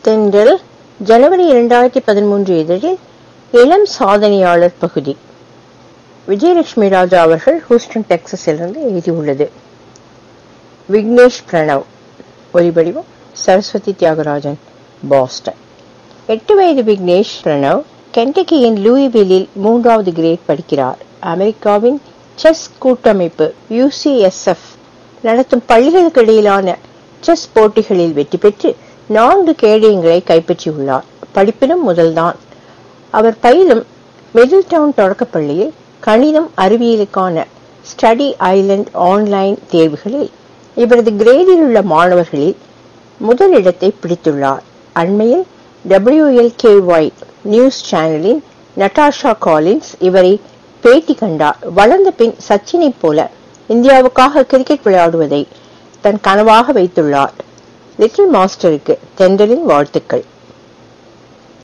தென்றல் ஜனவரி இரண்டாயிரத்தி பதிமூன்று இதழில் இளம் சாதனையாளர் பகுதி விஜயலட்சுமி ராஜா அவர்கள் ஹூஸ்டன் டெக்சஸிலிருந்து எழுதியுள்ளது விக்னேஷ் பிரணவ் ஒலிபடிவம் சரஸ்வதி தியாகராஜன் பாஸ்டன் எட்டு வயது விக்னேஷ் பிரணவ் கென்டக்கியின் லூயிவில்லில் மூன்றாவது கிரேட் படிக்கிறார் அமெரிக்காவின் செஸ் கூட்டமைப்பு யுசிஎஸ்எஃப் நடத்தும் பள்ளிகளுக்கு இடையிலான செஸ் போட்டிகளில் வெற்றி பெற்று நான்கு கேடயங்களை கைப்பற்றியுள்ளார் படிப்பிலும் முதல்தான் அவர் பயிலும் மிடில் டவுன் தொடக்கப்பள்ளியில் கணிதம் அறிவியலுக்கான ஸ்டடி ஐலண்ட் ஆன்லைன் தேர்வுகளில் இவரது கிரேடில் உள்ள மாணவர்களில் முதலிடத்தை பிடித்துள்ளார் அண்மையில் டபிள்யூஎல்கேஒய் நியூஸ் சேனலின் நட்டாஷா காலின்ஸ் இவரை பேட்டி கண்டார் வளர்ந்த பின் சச்சினை போல இந்தியாவுக்காக கிரிக்கெட் விளையாடுவதை தன் கனவாக வைத்துள்ளார் லிட்டில் மாஸ்டருக்கு தென்றலின் வாழ்த்துக்கள்